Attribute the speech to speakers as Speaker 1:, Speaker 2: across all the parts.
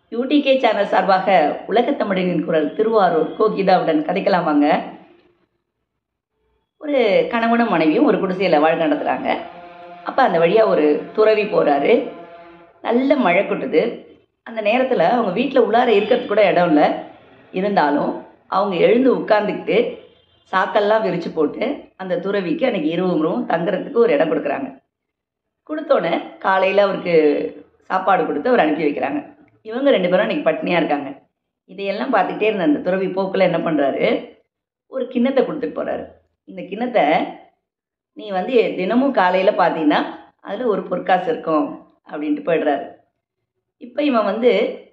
Speaker 1: UDK channel சார்பாக உலகத் தமிழனின் குரல் திருவாரூர் கோகிதாவுடன் கதைக்கலாமாங்க ஒரு கணவனும் மனைவியும் ஒரு குடிசையில் வாழ்க்கை நடத்துகிறாங்க அப்போ அந்த வழியாக ஒரு துறவி போகிறாரு நல்ல மழை கொட்டுது அந்த நேரத்தில் அவங்க வீட்டில் உள்ளார இருக்கிறதுக்கு கூட இடம் இல்லை இருந்தாலும் அவங்க எழுந்து உட்காந்துக்கிட்டு சாக்கெல்லாம் விரித்து போட்டு அந்த துறவிக்கு அன்றைக்கி இரவு ரூம் தங்குறதுக்கு ஒரு இடம் கொடுக்குறாங்க கொடுத்தோன்னே காலையில் அவருக்கு சாப்பாடு கொடுத்து அவர் அனுப்பி வைக்கிறாங்க இவங்க ரெண்டு பேரும் அன்றைக்கி பட்னியாக இருக்காங்க இதையெல்லாம் பார்த்துக்கிட்டே இருந்த அந்த துறவி போக்கில் என்ன பண்ணுறாரு ஒரு கிண்ணத்தை கொடுத்துட்டு போகிறாரு இந்த கிண்ணத்தை நீ வந்து தினமும் காலையில் பார்த்தீங்கன்னா அதில் ஒரு பொற்காசு இருக்கும் அப்படின்ட்டு போயிடுறாரு இப்போ இவன் வந்து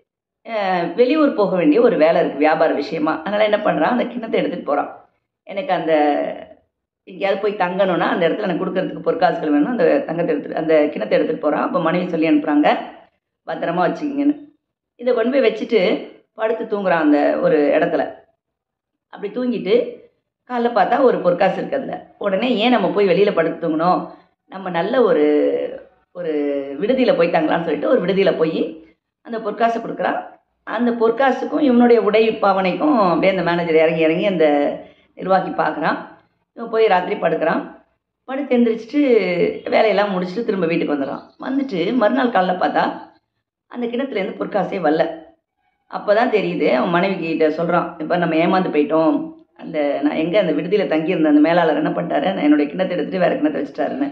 Speaker 1: அஹ், வெளியூர் போக வேண்டிய ஒரு வேலை இருக்குது வியாபார விஷயமா அதனால் என்ன பண்ணுறான் அந்த கிண்ணத்தை எடுத்துகிட்டு போகிறான் எனக்கு அந்த எங்கேயாவது போய் தங்கணும்னா அந்த இடத்துல எனக்கு கொடுக்கறதுக்கு பொற்காசுகள் வேணும் அந்த தங்கத்தை எடுத்துட்டு அந்த கிணத்தை எடுத்துகிட்டு போகிறான் அப்போ மனைவி சொல்லி அனுப்புகிறாங்க பத்திரமா வச்சுக்கிங்கன்னு இதை கொண்டு போய் வச்சுட்டு படுத்து தூங்குறான் அந்த ஒரு இடத்துல அப்படி தூங்கிட்டு காலைல பார்த்தா ஒரு பொற்காசு இருக்கு அதில் உடனே ஏன் நம்ம போய் வெளியில் படுத்து தூங்கணும் நம்ம நல்ல ஒரு ஒரு விடுதியில் போய் தங்கலாம்னு சொல்லிட்டு ஒரு விடுதியில் போய் அந்த பொற்காசை கொடுக்குறான் அந்த பொற்காசுக்கும் இவனுடைய உடை பாவனைக்கும் அப்படியே அந்த மேனேஜர் இறங்கி இறங்கி அந்த நிர்வாகி பார்க்குறான் இவன் போய் ராத்திரி படுக்கிறான் படுத்து எந்திரிச்சிட்டு வேலையெல்லாம் முடிச்சுட்டு திரும்ப வீட்டுக்கு வந்துடுறான் வந்துட்டு மறுநாள் காலைல பார்த்தா அந்த கிணத்துலேருந்து பொற்காசே வரல அப்போ தான் தெரியுது அவன் மனைவி கிட்ட சொல்கிறான் இப்போ நம்ம ஏமாந்து போயிட்டோம் அந்த நான் எங்கே அந்த விடுதியில் தங்கியிருந்த அந்த மேலாளர் என்ன பண்ணிட்டாரு நான் என்னுடைய கிணத்தை எடுத்துகிட்டு வேறு கிணத்தை வச்சுட்டாருன்னு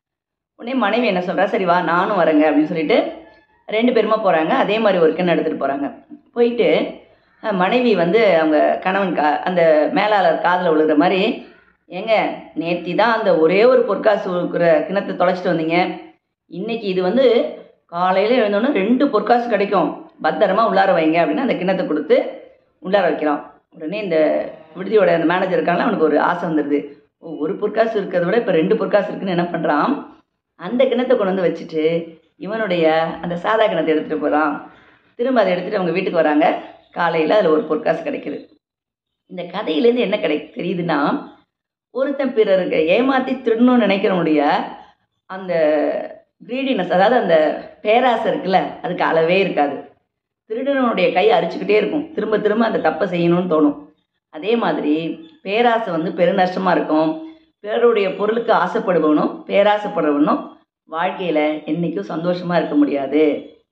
Speaker 1: உடனே மனைவி என்ன சொல்கிறா சரி வா நானும் வரேங்க அப்படின்னு சொல்லிட்டு ரெண்டு பேருமா போகிறாங்க அதே மாதிரி ஒரு கிணறு எடுத்துகிட்டு போகிறாங்க போயிட்டு அஹ், மனைவி வந்து அவங்க கணவன் கா அந்த மேலாளர் காதில் விழுகிற மாதிரி ஏங்க நேத்தி தான் அந்த ஒரே ஒரு பொற்காசு இருக்கிற கிணத்தை தொலைச்சிட்டு வந்தீங்க இன்னைக்கு இது வந்து காலையில் எழுந்தோன்னே ரெண்டு பொற்காசு கிடைக்கும் பத்திரமா உள்ளார வைங்க அப்படின்னு அந்த கிண்ணத்தை கொடுத்து உள்ளார வைக்கிறான் உடனே இந்த விடுதியோட அந்த மேனேஜர் இருக்காங்களா அவனுக்கு ஒரு ஆசை வந்துடுது ஓ ஒரு பொற்காசு இருக்கிறத விட இப்போ ரெண்டு பொற்காசு இருக்குன்னு என்ன பண்ணுறான் அந்த கிண்ணத்தை கொண்டு வந்து வச்சுட்டு இவனுடைய அந்த சாதா கிணத்தை எடுத்துகிட்டு போகிறான் திரும்ப அதை எடுத்துகிட்டு அவங்க வீட்டுக்கு வராங்க காலையில் அதில் ஒரு பொற்காசு கிடைக்குது இந்த கதையிலேருந்து என்ன கிடை தெரியுதுன்னா ஒருத்தன் பிறருக்கு ஏமாற்றி திருடணும்னு நினைக்கிறவனுடைய அந்த கிரீடினஸ் அதாவது அந்த பேராசை இருக்குல்ல அதுக்கு அளவே இருக்காது திருடனுடைய கை அரிச்சுக்கிட்டே இருக்கும் திரும்ப திரும்ப அந்த தப்பை செய்யணும்னு தோணும் அதே மாதிரி பேராசை வந்து பெருநஷ்டமாக இருக்கும் பிறருடைய பொருளுக்கு ஆசைப்படுபவனும் பேராசைப்படுறவனும் வாழ்க்கையில் என்றைக்கும் சந்தோஷமாக இருக்க முடியாது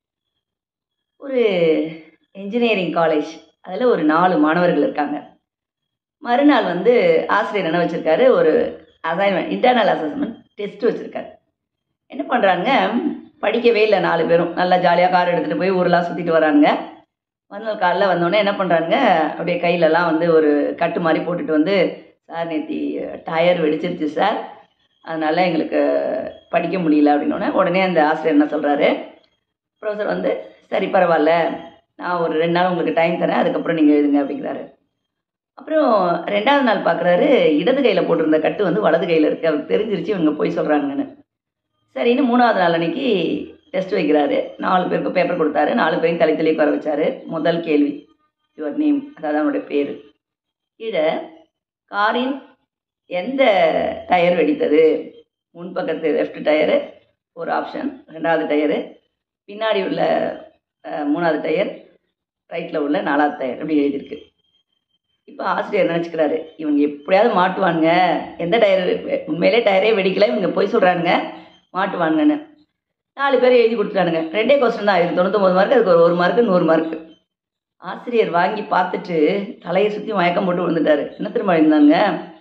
Speaker 1: ஒரு இன்ஜினியரிங் காலேஜ் அதில் ஒரு நாலு மாணவர்கள் இருக்காங்க மறுநாள் வந்து ஆசிரியர் என்ன வச்சுருக்காரு ஒரு அசைன்மெண்ட் இன்டர்னல் அசஸ்மெண்ட் டெஸ்ட் வச்சுருக்காரு என்ன பண்ணுறாங்க படிக்கவே இல்லை நாலு பேரும் நல்லா ஜாலியாக கார் எடுத்துகிட்டு போய் ஊரெலாம் சுற்றிட்டு வரானுங்க மறுநாள் காலைல வந்தோடனே என்ன பண்ணுறாங்க அப்படியே கையிலலாம் வந்து ஒரு கட்டு மாதிரி போட்டுட்டு வந்து சார் நேத்தி டயர் வெடிச்சிருச்சு சார் அதனால் எங்களுக்கு படிக்க முடியல அப்படின்னோடனே உடனே அந்த ஆசிரியர் என்ன சொல்கிறாரு ப்ரொஃபஸர் வந்து சரி பரவாயில்ல நான் ஒரு ரெண்டு நாள் உங்களுக்கு டைம் தரேன் அதுக்கப்புறம் நீங்கள் எழுதுங்க அப்படிங்கிறாரு அப்புறம் ரெண்டாவது நாள் பார்க்குறாரு இடது கையில் போட்டிருந்த கட்டு வந்து வலது கையில் இருக்குது அவருக்கு தெரிஞ்சிருச்சு இவங்க போய் சொல்கிறாங்கன்னு சரின்னு மூணாவது நாள் அன்னைக்கு டெஸ்ட் வைக்கிறாரு நாலு பேருக்கு பேப்பர் கொடுத்தாரு நாலு பேரையும் தலை தள்ளி உட்கார வச்சாரு முதல் கேள்வி யுவர் நேம் அதாவது அவனுடைய பேர் கீழே காரின் எந்த டயர் வெடித்தது முன்பக்கத்து லெஃப்ட் டயரு ஒரு ஆப்ஷன் ரெண்டாவது டயரு பின்னாடி உள்ள அஹ், மூணாவது டயர் ரைட்டில் உள்ள நாலாவது டயர் அப்படி எழுதியிருக்கு இப்போ ஆசிரியர் நினச்சிக்கிறாரு இவங்க எப்படியாவது மாட்டுவானுங்க எந்த டயர் உண்மையிலே டயரே வெடிக்கல இவங்க போய் சொல்கிறானுங்க மாட்டுவானுங்கன்னு நாலு பேர் எழுதி கொடுத்துட்டானுங்க ரெண்டே கொஸ்டின் தான் இது தொண்ணூத்தொம்பது மார்க் அதுக்கு ஒரு ஒரு மார்க்கு நூறு மார்க்கு ஆசிரியர் வாங்கி பார்த்துட்டு தலையை சுற்றி மயக்கம் போட்டு விழுந்துட்டாரு என்ன திரும்ப எழுந்தாங்க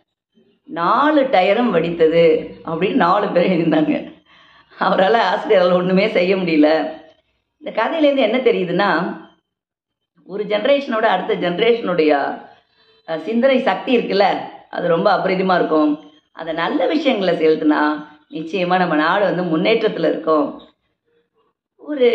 Speaker 1: நாலு டயரும் வெடித்தது அப்படின்னு நாலு பேர் எழுதியிருந்தாங்க அவரால் ஆசிரியரால் ஒன்றுமே செய்ய முடியல இந்த கதையிலேருந்து என்ன தெரியுதுன்னா ஒரு ஜென்ரேஷனோட அடுத்த ஜென்ரேஷனுடைய அஹ், சிந்தனை சக்தி இருக்குல்ல அது ரொம்ப அபரிதமாக இருக்கும் அதை நல்ல விஷயங்களை செலுத்தினா நிச்சயமாக நம்ம நாடு வந்து முன்னேற்றத்தில் இருக்கும் ஒரு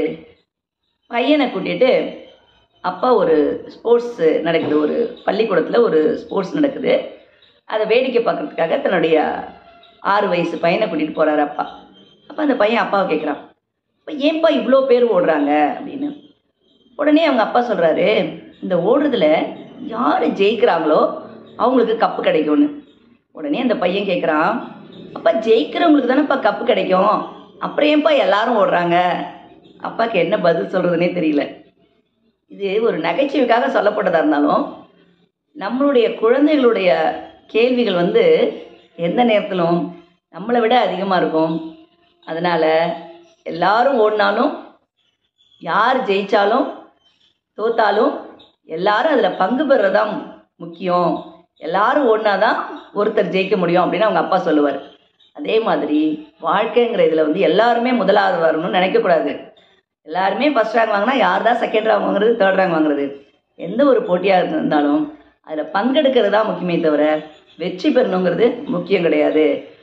Speaker 1: பையனை கூட்டிகிட்டு அப்பா ஒரு ஸ்போர்ட்ஸ் நடக்குது ஒரு பள்ளிக்கூடத்தில் ஒரு ஸ்போர்ட்ஸ் நடக்குது அதை வேடிக்கை பார்க்கறதுக்காக தன்னுடைய ஆறு வயசு பையனை கூட்டிகிட்டு போகிறாரு அப்பா அப்போ அந்த பையன் அப்பாவை கேட்குறான் இப்போ ஏன்பா இவ்வளோ பேர் ஓடுறாங்க அப்படின்னு உடனே அவங்க அப்பா சொல்கிறாரு இந்த ஓடுறதுல யார் ஜெயிக்கிறாங்களோ அவங்களுக்கு கப்பு கிடைக்கும்னு உடனே அந்த பையன் கேட்குறான் அப்பா ஜெயிக்கிறவங்களுக்கு தானேப்பா கப்பு கிடைக்கும் அப்புறம் ஏன்ப்பா எல்லாரும் ஓடுறாங்க அப்பாவுக்கு என்ன பதில் சொல்கிறதுனே தெரியல இது ஒரு நகைச்சுவைக்காக சொல்லப்பட்டதாக இருந்தாலும் நம்மளுடைய குழந்தைகளுடைய கேள்விகள் வந்து எந்த நேரத்திலும் நம்மளை விட அதிகமாக இருக்கும் அதனால் எல்லாரும் ஓடினாலும் யார் ஜெயித்தாலும் தோத்தாலும் எல்லாரும் அதில் பங்கு பெறுறது தான் முக்கியம் எல்லாரும் ஓடினா தான் ஒருத்தர் ஜெயிக்க முடியும் அப்படின்னு அவங்க அப்பா சொல்லுவார் அதே மாதிரி வாழ்க்கைங்கிற இதில் வந்து எல்லாருமே முதலாவது வரணும்னு நினைக்கக்கூடாது எல்லாருமே ஃபஸ்ட் ரேங்க் வாங்கினா யார் தான் செகண்ட் ரேங்க் வாங்குறது தேர்ட் ரேங்க் வாங்குறது எந்த ஒரு போட்டியாக இருந்தாலும் அதில் பங்கெடுக்கிறது தான் முக்கியமே தவிர வெற்றி பெறணுங்கிறது முக்கியம் கிடையாது